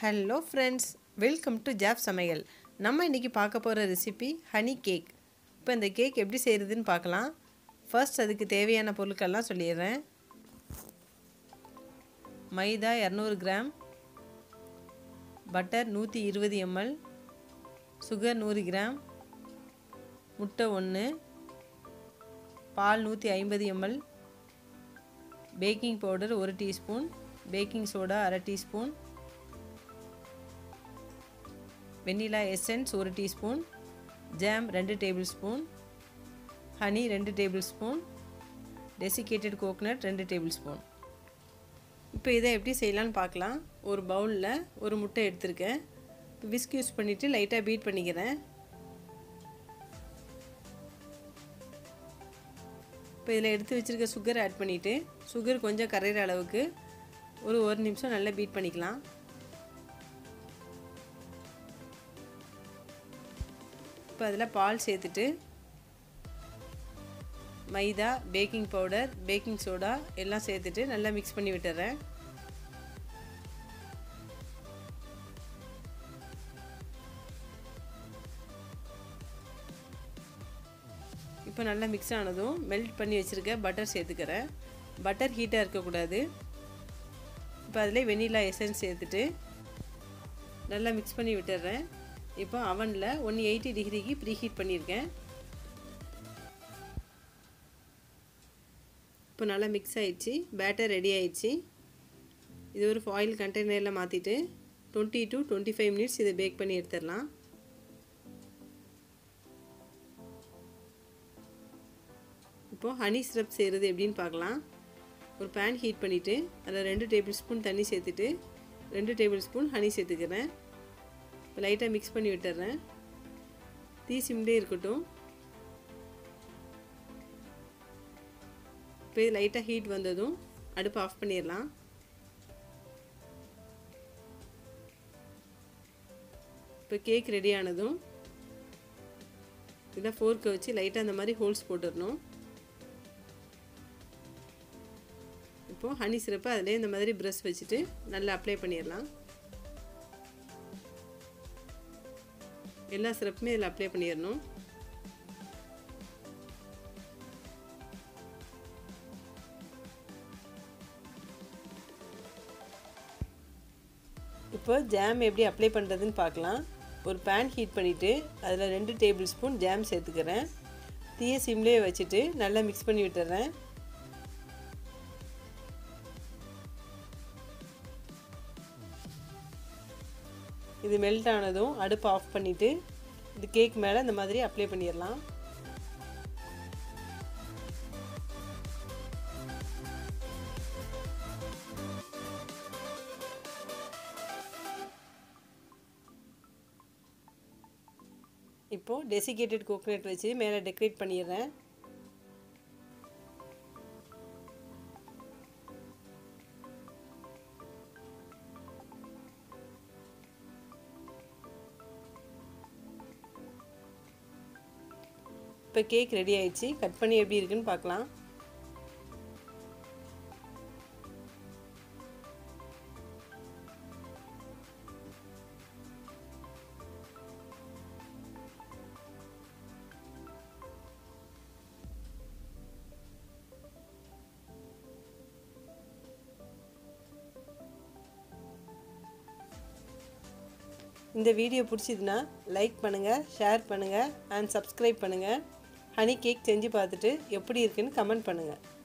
hello friends welcome to job சமையல் நம்ம இன்றைக்கி பார்க்க போகிற ரெசிபி ஹனி கேக் இப்போ இந்த கேக் எப்படி செய்கிறதுன்னு பார்க்கலாம் ஃபர்ஸ்ட் அதுக்கு தேவையான பொருட்கள்லாம் சொல்லிடுறேன் மைதா இரநூறு கிராம் பட்டர் நூற்றி இருபது எம்எல் சுகர் நூறு கிராம் முட்டை ஒன்று பால் நூற்றி ஐம்பது எம்எல் பேக்கிங் பவுடர் ஒரு டீஸ்பூன் பேக்கிங் சோடா அரை டீஸ்பூன் வெண்ணிலா எசன்ஸ் ஒரு டீஸ்பூன் ஜாம் ரெண்டு டேபிள் ஸ்பூன் ஹனி ரெண்டு டேபிள் ஸ்பூன் டெசிகேட்டட் கோகனட் ரெண்டு டேபிள் ஸ்பூன் இப்போ இதை எப்படி செய்யலான்னு பார்க்கலாம் ஒரு பவுலில் ஒரு முட்டை எடுத்திருக்கேன் இப்போ விஸ்க் யூஸ் பண்ணிவிட்டு லைட்டாக பீட் பண்ணிக்கிறேன் இப்போ இதில் எடுத்து வச்சுருக்க சுகர் ஆட் பண்ணிவிட்டு சுகர் கொஞ்சம் கரையிற அளவுக்கு ஒரு ஒரு நிமிஷம் நல்லா பீட் பண்ணிக்கலாம் இப்போ அதில் பால் சேர்த்துட்டு maida baking powder baking soda எல்லாம் சேர்த்துட்டு நல்லா மிக்ஸ் பண்ணி விட்டுறேன் இப்போ நல்லா மிக்ஸ் ஆனதும் மெல்ட் பண்ணி வச்சுருக்க பட்டர் சேர்த்துக்கிறேன் பட்டர் ஹீட்டாக இருக்கக்கூடாது இப்போ அதில் வெனிலா எசன்ஸ் சேர்த்துட்டு நல்லா மிக்ஸ் பண்ணி விட்டுறேன் இப்போ அவனில் ஒன் எயிட்டி டிகிரிக்கு ப்ரீ ஹீட் பண்ணியிருக்கேன் இப்போ நல்லா மிக்ஸ் ஆயிடுச்சு பேட்டர் ரெடி ஆயிடுச்சு இது ஒரு ஃபாயில் கண்டெய்னரில் மாற்றிட்டு twenty to twenty five minutes இதை பேக் பண்ணி எடுத்துடலாம் இப்போது ஹனி சிரப் செய்கிறது எப்படின்னு பார்க்கலாம் ஒரு பேன் ஹீட் பண்ணிவிட்டு அதில் ரெண்டு டேபிள் ஸ்பூன் தண்ணி சேர்த்துட்டு ரெண்டு டேபிள் ஸ்பூன் ஹனி சேர்த்துக்கிறேன் இப்போ லைட்டாக மிக்ஸ் பண்ணி விட்டுறேன் தீ சிம்லே இருக்கட்டும் இப்போ லைட்டாக ஹீட் வந்ததும் அடுப்பு ஆஃப் பண்ணிடலாம் இப்போ கேக் ரெடி ஆனதும் இதை ஃபோர்க்கை வச்சு லைட்டாக அந்த மாதிரி ஹோல்ஸ் போட்டுடணும் இப்போது ஹனி சிரப்பை அதிலே இந்த மாதிரி ப்ரெஷ் வச்சுட்டு நல்லா அப்ளை பண்ணிடலாம் எல்லா சிரப்புமே இதில் அப்ளை பண்ணிடணும் இப்போ ஜாம் எப்படி அப்ளை பண்ணுறதுன்னு பார்க்கலாம் ஒரு பேன் ஹீட் பண்ணிவிட்டு அதில் ரெண்டு டேபிள் ஸ்பூன் ஜாம் சேர்த்துக்கிறேன் தீய சிம்லேயே வச்சுட்டு நல்லா மிக்ஸ் பண்ணி விட்டுறேன் இது மெல்ட் ஆனதும் அடுப்பு ஆஃப் பண்ணிவிட்டு இது கேக் மேலே இந்த மாதிரி அப்ளை பண்ணிடலாம் இப்போது டெசிகேட்டட் கோகனட் வச்சு மேலே டெக்கரேட் பண்ணிடுறேன் இப்போ கேக் ரெடி ஆயிடுச்சு கட் பண்ணி எப்படி இருக்குன்னு பார்க்கலாம் இந்த வீடியோ பிடிச்சிதுன்னா லைக் பண்ணுங்கள் ஷேர் பண்ணுங்கள் அண்ட் சப்ஸ்கிரைப் பண்ணுங்கள் ஹனி கேக் செஞ்சு பார்த்துட்டு எப்படி இருக்குன்னு கமெண்ட் பண்ணுங்கள்